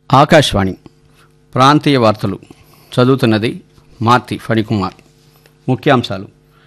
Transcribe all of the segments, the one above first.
ఆకాశవాణి ప్రాంతీయ వార్తలు చదువుతున్నది మార్తి ఫణికుమార్ ముఖ్యాంశాలు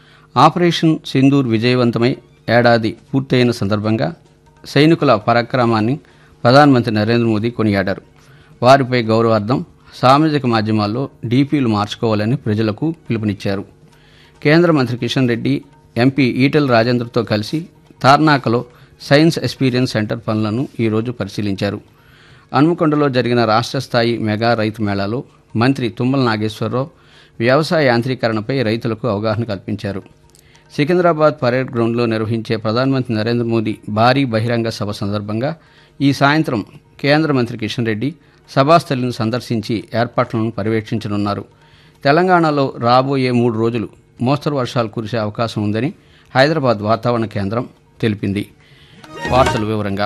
ఆపరేషన్ సింధూర్ విజయవంతమై ఏడాది పూర్తయిన సందర్భంగా సైనికుల పరాక్రమాన్ని ప్రధానమంత్రి నరేంద్ర మోదీ కొనియాడారు వారిపై గౌరవార్థం సామాజిక మాధ్యమాల్లో డీపీలు మార్చుకోవాలని ప్రజలకు పిలుపునిచ్చారు కేంద్ర మంత్రి కిషన్ రెడ్డి ఎంపీ ఈటెల రాజేంద్రతో కలిసి తార్నాకలో సైన్స్ ఎక్స్పీరియన్స్ సెంటర్ పనులను ఈరోజు పరిశీలించారు హన్మకొండలో జరిగిన రాష్ట్ర స్థాయి మెగా రైతు మేళాలో మంత్రి తుమ్మల నాగేశ్వరరావు వ్యవసాయ యాంత్రీకరణపై రైతులకు అవగాహన కల్పించారు సికింద్రాబాద్ పరేడ్ గ్రౌండ్లో నిర్వహించే ప్రధానమంత్రి నరేంద్ర మోదీ భారీ బహిరంగ సభ సందర్భంగా ఈ సాయంత్రం కేంద్ర మంత్రి కిషన్ రెడ్డి సభాస్థలిని సందర్శించి ఏర్పాట్లను పర్యవేక్షించనున్నారు తెలంగాణలో రాబోయే మూడు రోజులు మోస్తరు వర్షాలు కురిసే అవకాశం ఉందని హైదరాబాద్ వాతావరణ కేంద్రం తెలిపింది వార్తల వివరంగా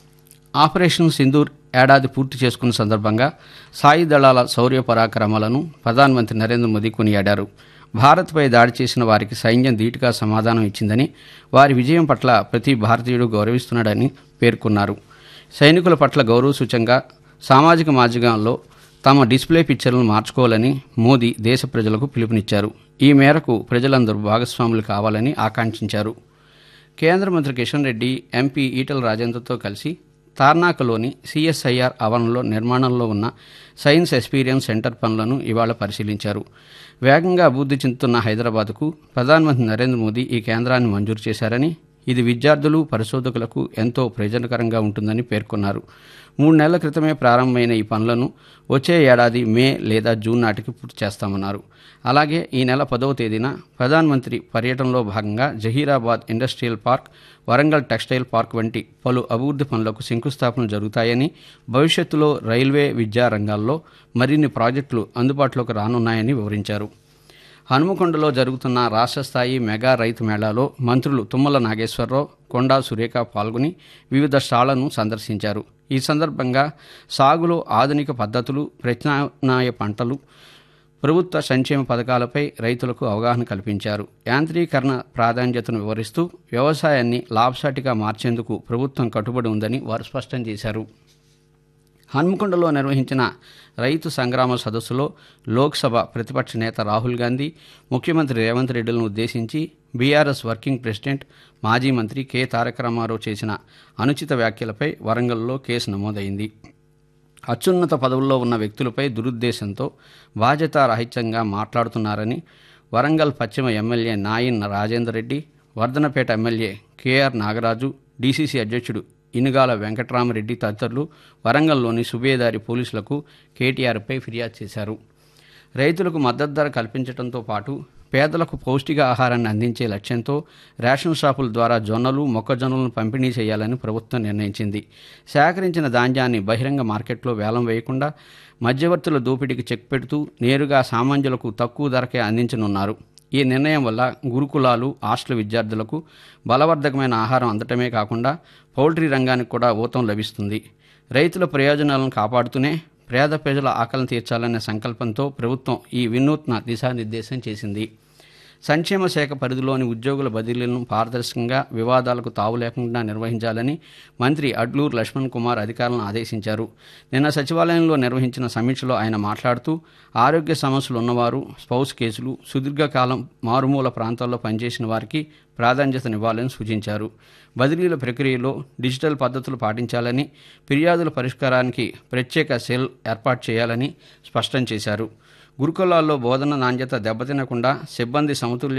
ఆపరేషన్ సింధూర్ ఏడాది పూర్తి చేసుకున్న సందర్భంగా సాయి దళాల శౌర్య పరాక్రమాలను ప్రధానమంత్రి నరేంద్ర మోదీ కొనియాడారు భారత్పై దాడి చేసిన వారికి సైన్యం ధీటుగా సమాధానం ఇచ్చిందని వారి విజయం పట్ల ప్రతి భారతీయుడు గౌరవిస్తున్నాడని పేర్కొన్నారు సైనికుల పట్ల గౌరవ సూచంగా సామాజిక మాధ్యమాల్లో తమ డిస్ప్లే పిక్చర్లను మార్చుకోవాలని మోదీ దేశ ప్రజలకు పిలుపునిచ్చారు ఈ మేరకు ప్రజలందరూ భాగస్వాములు కావాలని ఆకాంక్షించారు కేంద్ర మంత్రి కిషన్ రెడ్డి ఎంపీ ఈటల రాజేంద్రతో కలిసి తార్నాకలోని సిఎస్ఐఆర్ ఆవరణలో నిర్మాణంలో ఉన్న సైన్స్ ఎక్స్పీరియన్స్ సెంటర్ పనులను ఇవాళ పరిశీలించారు వేగంగా అభివృద్ధి చెందుతున్న హైదరాబాద్కు ప్రధానమంత్రి నరేంద్ర మోదీ ఈ కేంద్రాన్ని మంజూరు చేశారని ఇది విద్యార్థులు పరిశోధకులకు ఎంతో ప్రయోజనకరంగా ఉంటుందని పేర్కొన్నారు మూడు నెలల క్రితమే ప్రారంభమైన ఈ పనులను వచ్చే ఏడాది మే లేదా జూన్ నాటికి పూర్తి చేస్తామన్నారు అలాగే ఈ నెల పదవ తేదీన ప్రధానమంత్రి పర్యటనలో భాగంగా Zaheerabad industrial park Warangal textile park వంటి పలు అభివృద్ధి పనులకు శంకుస్థాపనలు జరుగుతాయని భవిష్యత్తులో రైల్వే విద్యా రంగాల్లో మరిన్ని ప్రాజెక్టులు అందుబాటులోకి రానున్నాయని వివరించారు హనుమకొండలో జరుగుతున్న రాష్ట్ర స్థాయి మెగా రైతు మేళాలో మంత్రులు తుమ్మల నాగేశ్వరరావు కొండా సురేఖ పాల్గొని వివిధ స్టాళ్లను సందర్శించారు ఈ సందర్భంగా సాగులో ఆధునిక పద్ధతులు ప్రత్యామ్నాయ పంటలు ప్రభుత్వ సంక్షేమ పథకాలపై రైతులకు అవగాహన కల్పించారు యాంత్రీకరణ ప్రాధాన్యతను వివరిస్తూ వ్యవసాయాన్ని లాభసాటిగా మార్చేందుకు ప్రభుత్వం కట్టుబడి ఉందని వారు స్పష్టం చేశారు హన్మకొండలో నిర్వహించిన రైతు సంగ్రామ సదస్సులో లోక్సభ ప్రతిపక్ష నేత రాహుల్ గాంధీ ముఖ్యమంత్రి రేవంత్ రెడ్డిలను ఉద్దేశించి బీఆర్ఎస్ వర్కింగ్ ప్రెసిడెంట్ మాజీ మంత్రి కె తారక రామారావు చేసిన అనుచిత వ్యాఖ్యలపై వరంగల్లో కేసు నమోదైంది అత్యున్నత పదవుల్లో ఉన్న వ్యక్తులపై దురుద్దేశంతో బాధ్యతారాహిత్యంగా మాట్లాడుతున్నారని వరంగల్ పశ్చిమ MLA Naini Rajender Reddy Wardhannapet MLA KR Nagaraju DCC అధ్యక్షుడు ఇనుగాల వెంకట్రామరెడ్డి తదితరులు వరంగల్లోని సుబేదారి పోలీసులకు కేటీఆర్పై ఫిర్యాదు చేశారు రైతులకు మద్దతు ధర కల్పించడంతో పాటు పేదలకు పౌష్టిక ఆహారాన్ని అందించే లక్ష్యంతో రేషన్ షాపుల ద్వారా జొన్నలు మొక్కజొన్నలను పంపిణీ చేయాలని ప్రభుత్వం నిర్ణయించింది సేకరించిన ధాన్యాన్ని బహిరంగ మార్కెట్లో వేలం వేయకుండా మధ్యవర్తుల దోపిడీకి చెక్ పెడుతూ నేరుగా సామాన్యులకు తక్కువ ధరకే అందించనున్నారు ఈ నిర్ణయం వల్ల గురుకులాలు హాస్టల్ విద్యార్థులకు బలవర్ధకమైన ఆహారం అందటమే కాకుండా పౌల్ట్రీ రంగానికి కూడా ఊతం లభిస్తుంది రైతుల ప్రయోజనాలను కాపాడుతూనే పేద ప్రజల ఆకలిని తీర్చాలనే సంకల్పంతో ప్రభుత్వం ఈ వినూత్న దిశానిర్దేశం చేసింది సంక్షేమ శాఖ పరిధిలోని ఉద్యోగుల బదిలీలను పారదర్శకంగా వివాదాలకు తావు లేకుండా నిర్వహించాలని మంత్రి అడ్లూరు లక్ష్మణ్ కుమార్ అధికారులను ఆదేశించారు నిన్న సచివాలయంలో నిర్వహించిన సమీక్షలో ఆయన మాట్లాడుతూ ఆరోగ్య సమస్యలు ఉన్నవారు స్పౌస్ కేసులు సుదీర్ఘకాలం మారుమూల ప్రాంతాల్లో పనిచేసిన వారికి ప్రాధాన్యతనివ్వాలని సూచించారు బదిలీల ప్రక్రియలో డిజిటల్ పద్ధతులు పాటించాలని ఫిర్యాదుల పరిష్కారానికి ప్రత్యేక సెల్ ఏర్పాటు చేయాలని స్పష్టం చేశారు గురుకులాల్లో బోధన నాణ్యత దెబ్బతినకుండా సిబ్బంది సమతుల్య